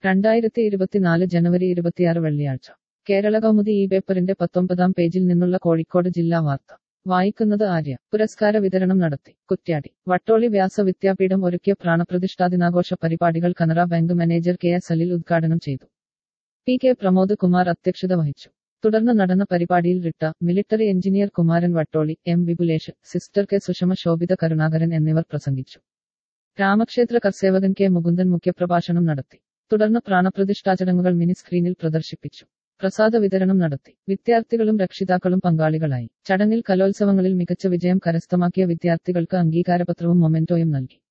രണ്ടായിരത്തി ഇരുപത്തിനാല് ജനുവരി ഇരുപത്തിയാറ് വെള്ളിയാഴ്ച കേരള കൗമുദി ഈ പേപ്പറിന്റെ പത്തൊമ്പതാം പേജിൽ നിന്നുള്ള കോഴിക്കോട് ജില്ലാ വാർത്ത വായിക്കുന്നത് ആര്യ പുരസ്കാര വിതരണം നടത്തി കുറ്റ്യാടി വട്ടോളി വ്യാസ വിദ്യാപീഠം ഒരുക്കിയ പ്രാണപ്രതിഷ്ഠാദിനാഘോഷ പരിപാടികൾ Canara bank manager K S Salil ഉദ്ഘാടനം ചെയ്തു പി കെ പ്രമോദ് കുമാർ അധ്യക്ഷത വഹിച്ചു തുടർന്ന് നടന്ന പരിപാടിയിൽ റിട്ട military engineer Kumaran Vattoli M Vipulesh sister K Sushama Shobhitha Karunakaran എന്നിവർ പ്രസംഗിച്ചു രാമക്ഷേത്ര കർസേവകൻ കെ മുകുന്ദൻ മുഖ്യപ്രഭാഷണം നടത്തി തുടർന്ന് പ്രാണപ്രതിഷ്ഠാ ചടങ്ങുകൾ മിനി സ്ക്രീനിൽ പ്രദർശിപ്പിച്ചു പ്രസാദ വിതരണം നടത്തി വിദ്യാർത്ഥികളും രക്ഷിതാക്കളും പങ്കാളികളായി ചടങ്ങിൽ കലോത്സവങ്ങളിൽ മികച്ച വിജയം കരസ്ഥമാക്കിയ വിദ്യാർത്ഥികൾക്ക് അംഗീകാരപത്രവും മൊമെന്റോയും നൽകി